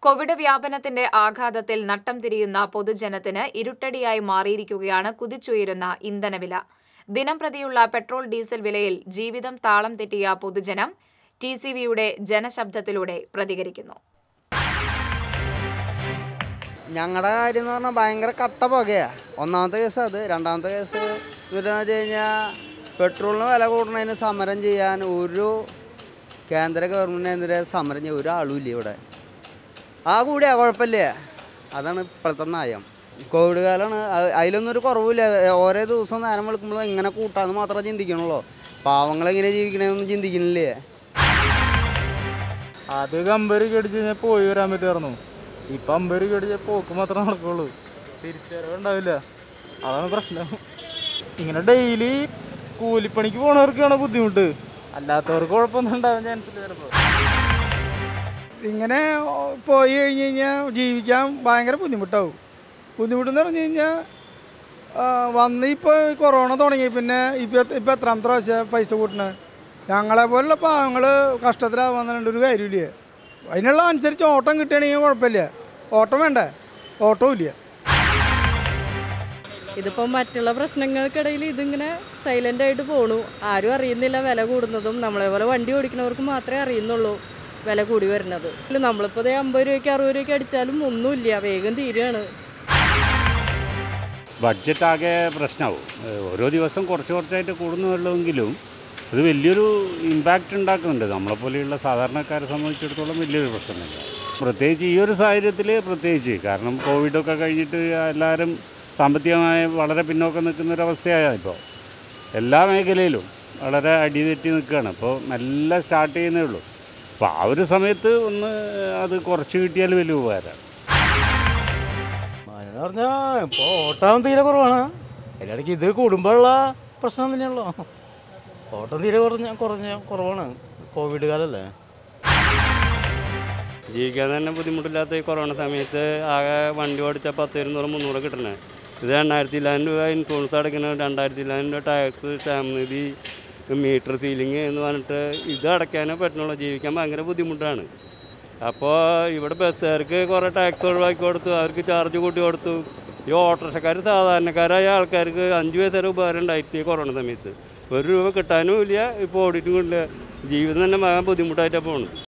Covid വ്യാപനത്തിന്റെ ആഘാതത്തിൽ നട്ടം തിരിയുന്ന പൊതുജനത്തിന് ഇരുട്ടടിയായി മാറിയിരിക്കുകയാണ് കുതിച്ചുയരുന്ന ഇന്ധനവില ദിനം പ്രതിയുള്ള പെട്രോൾ ഡീസൽ വിലയിൽ ജീവിതം താളം തെറ്റിയ പൊതുജനം ടി സി വിയുടെ ജനശബ്ദത്തിലൂടെ പ്രതികരിക്കുന്നു ഞങ്ങളുടെ കാര്യം എന്ന് പറഞ്ഞാൽ ഭയങ്കര കട്ട പുകയാ ഒന്നാമത്തെ കേസ് അത് രണ്ടാമത്തെ കേസ് എന്നിട്ടെന്ന് വെച്ച് കഴിഞ്ഞാൽ പെട്രോളിന് വില കൂടുന്നതിന് സമരം ചെയ്യാൻ ഒരു കേന്ദ്ര ഗവൺമെൻറ്റിനെതിരെ സമരം ചെയ്യാൻ ഒരാളും ഇല്ല ഇവിടെ ആ കൂടിയാ കുഴപ്പമില്ല അതാണ് ഇപ്പോഴത്തെ നയം കോവിഡ് കാലമാണ് അ- അതിലൊന്നും ഒരു കുറവില്ല ഓരോ ദിവസം നേരം വിളിക്കുമ്പോൾ ഇങ്ങനെ കൂട്ടാന്ന് മാത്രമേ ചിന്തിക്കണുള്ളൂ പാവങ്ങളെങ്ങനെ ജീവിക്കണമെന്നൊന്നും ചിന്തിക്കുന്നില്ലേ ആദ്യം അമ്പര് കടിച്ച് കഴിഞ്ഞാൽ പോയി വരാൻ പറ്റുമായിരുന്നു ഇപ്പം അമ്പര് കടിച്ചാൽ പോക്ക് മാത്രമേ നടക്കുള്ളൂ തിരിച്ചറിവ് ഉണ്ടാവില്ല അതാണ് പ്രശ്നം ഇങ്ങനെ ഡെയിലി കൂലിപ്പണിക്ക് പോണവർക്കാണ് ബുദ്ധിമുട്ട് അല്ലാത്തവർക്ക് കുഴപ്പമൊന്നും ഉണ്ടാവാൻ ചാൻസ് ഇല്ല ചിലപ്പോൾ ഇങ്ങനെ പോയി കഴിഞ്ഞ് കഴിഞ്ഞാൽ ജീവിക്കാൻ ഭയങ്കര ബുദ്ധിമുട്ടാവും ബുദ്ധിമുട്ടെന്ന് പറഞ്ഞു കഴിഞ്ഞാൽ വന്ന് ഇപ്പോൾ കൊറോണ തുടങ്ങി പിന്നെ ഇപ്പം ഇപ്പം എത്രാമത്തെ പ്രാവശ്യം പൈസ കൂട്ടണത് ഞങ്ങളെ പോലുള്ള പാവങ്ങൾ കഷ്ടത്തിലാവാന്നുണ്ട് ഒരു കാര്യമില്ല അതിനുള്ള അനുസരിച്ച് ഓട്ടം കിട്ടുകയാണെങ്കിൽ കുഴപ്പമില്ല ഓട്ടം വേണ്ടേ ഓട്ടവും ഇല്ല ഇതിപ്പം മറ്റുള്ള പ്രശ്നങ്ങൾക്കിടയിൽ ഇതിങ്ങനെ സൈലൻ്റ് ആയിട്ട് പോണു ആരും അറിയുന്നില്ല വില കൂടുന്നതും നമ്മളെ പോലെ വണ്ടി ഓടിക്കുന്നവർക്ക് മാത്രമേ അറിയുന്നുള്ളൂ വില കൂടി വരുന്നത് ഇല്ല നമ്മളിപ്പോൾ ദേ അമ്പത് രൂപയ്ക്ക് അറുപത് രൂപയ്ക്ക് അടിച്ചാലും ഒന്നുമില്ല വേഗം തീരുകയാണ് ബഡ്ജറ്റ് ആകെ പ്രശ്നമാവും ഏഹ് ഓരോ ദിവസം കുറച്ച് കുറച്ചായിട്ട് കൂടുന്നുള്ളെങ്കിലും അത് വലിയൊരു ഇമ്പാക്റ്റ് ഉണ്ടാക്കുന്നുണ്ട് നമ്മളെപ്പോലെയുള്ള സാധാരണക്കാരെ സംബന്ധിച്ചിടത്തോളം വലിയൊരു പ്രശ്നമില്ല പ്രത്യേകിച്ച് ഈ ഒരു സാഹചര്യത്തിൽ പ്രത്യേകിച്ച് കാരണം കോവിഡൊക്കെ കഴിഞ്ഞിട്ട് എല്ലാവരും സാമ്പത്തികമായി വളരെ പിന്നോക്കം നിൽക്കുന്ന ഒരു അവസ്ഥയാണ് ഇപ്പോൾ എല്ലാ മേഖലയിലും വളരെ അടിതെറ്റി നിൽക്കുകയാണ് അപ്പോൾ മെല്ലെ സ്റ്റാർട്ട് ചെയ്യുന്നേ ഉള്ളൂ അപ്പോൾ ആ ഒരു സമയത്ത് ഒന്ന് അത് കുറച്ച് കിട്ടിയാൽ വലിയ ഉപകാരമാണ് എന്ന് പറഞ്ഞാൽ ഇപ്പോൾ ഓട്ടം തീരെ കുറവാണ് അതിനിടയ്ക്ക് ഇത് കൂടുമ്പോഴുള്ള പ്രശ്നം തന്നെയുള്ളൂ ഓട്ടം തീരെ കുറഞ്ഞ കുറഞ്ഞ കുറവാണ് കോവിഡ് കാലല്ലേ ജീവിക്കാൻ തന്നെ ബുദ്ധിമുട്ടില്ലാത്ത ഈ കൊറോണ സമയത്ത് ആകെ വണ്ടി ഓടിച്ചാൽ പത്ത് ഇരുന്നൂറ് മുന്നൂറ് കിട്ടണേ ഇത് എണ്ണായിരത്തി ഇല്ലായിരം രൂപ ഇൻഷുറൻസ് അടയ്ക്കണം രണ്ടായിരത്തി ഇല്ലായിരം രൂപ ടാക്സ് സ്റ്റാമ്പ് നിധി മീറ്റർ സീലിംഗ് എന്ന് പറഞ്ഞിട്ട് ഇത് അടയ്ക്കാനേ പറ്റുള്ളൂ ജീവിക്കാൻ ഭയങ്കര ബുദ്ധിമുട്ടാണ് അപ്പോൾ ഇവിടെ ബസ്സുകാർക്ക് കുറേ ടാക്സ് ഒഴിവാക്കി കൊടുത്തു അവർക്ക് ചാർജ് കൂട്ടി കൊടുത്തു ഈ ഓട്ടോറിക്ഷക്കാർ സാധാരണക്കാരായ ആൾക്കാർക്ക് അഞ്ച് പൈസ വരെ ഉപകാരം ഉണ്ടായിട്ട് ഈ കൊറോണ സമയത്ത് ഒരു രൂപ കിട്ടാനും ഇല്ല ഇപ്പോൾ ഓടിയിട്ടും ഇല്ല ജീവിതം തന്നെ ഭയങ്കര ബുദ്ധിമുട്ടായിട്ടാണ് പോകുന്നത്